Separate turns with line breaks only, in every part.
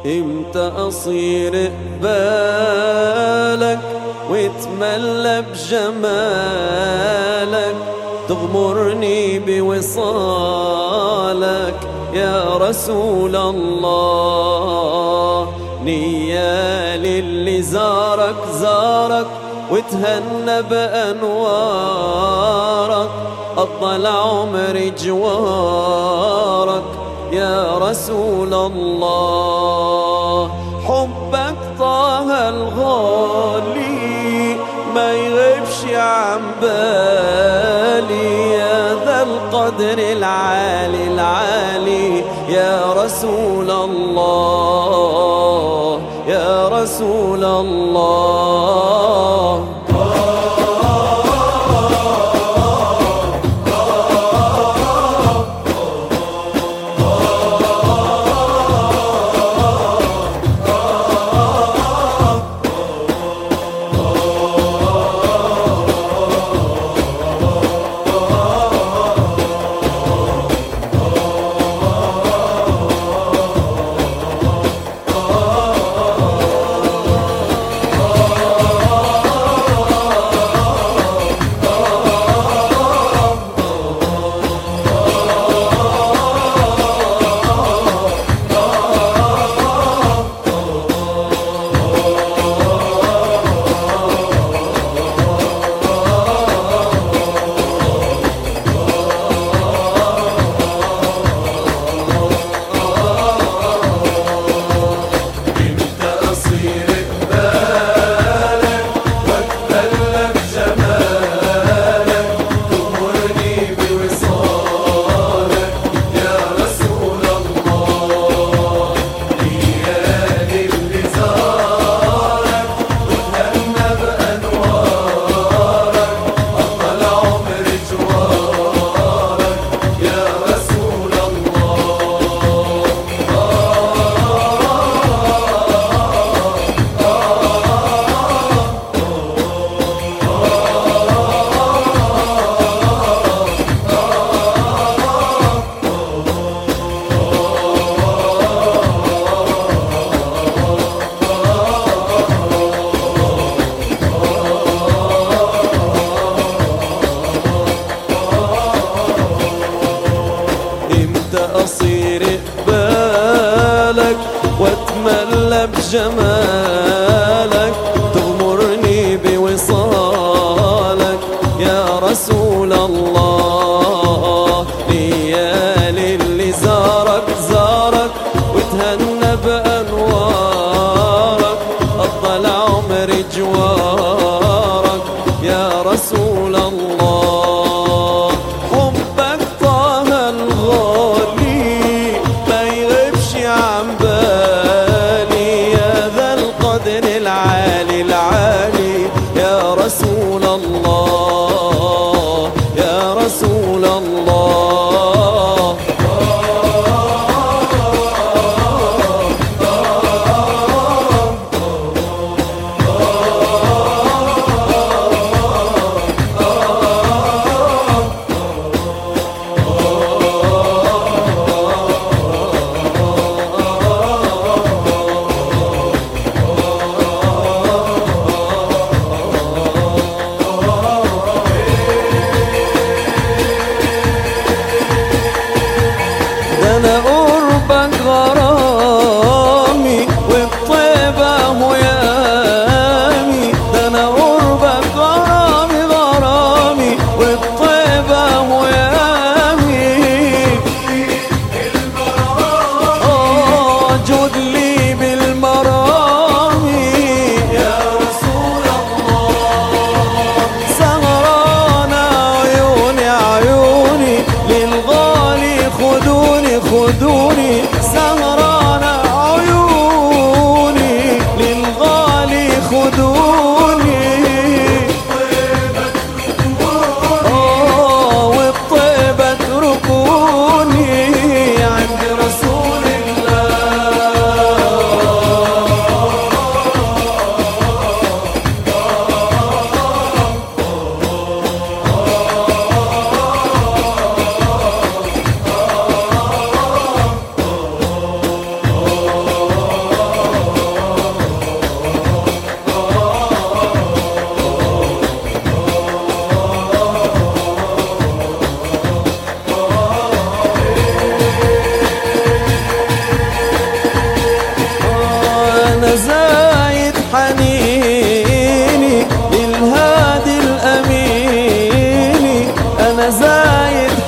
امتى اصير قبالك واتملى بجمالك تغمرني بوصالك يا رسول الله نيال اللي زارك زارك وتهنى بأنوارك أطل عمري جوارك يا رسول الله حبك طه الغالي ما يغيبش عن بالي يا ذا القدر العالي العالي يا رسول الله يا رسول الله أصير قبالك واتملى بجمالك تغمرني بوصالك يا رسول الله ليال اللي زارك زارك وتهنى بأنوارك أفضل عمري جوارك يا رسول الله حبك طه الغالي ما يغيبش عن بالي يا ذا القدر العالي العالي يا رسول الله يا رسول الله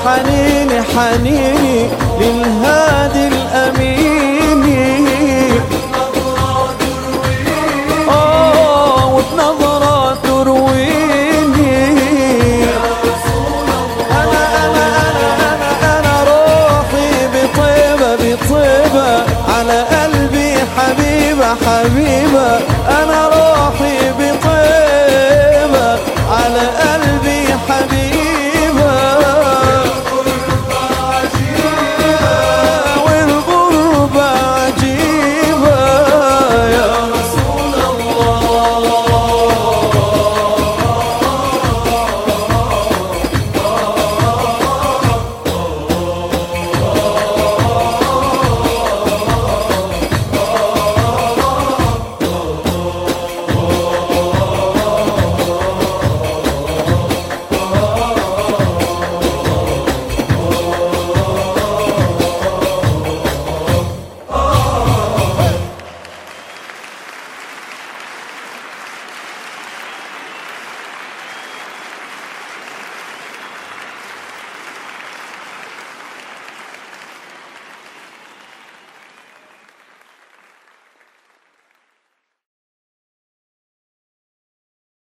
حنيني حنيني للهادي الأمين آه وبنظرة ترويني أنا أنا أنا أنا أنا روحي بطيبة بطيبة على قلبي حبيبة حبيبة أنا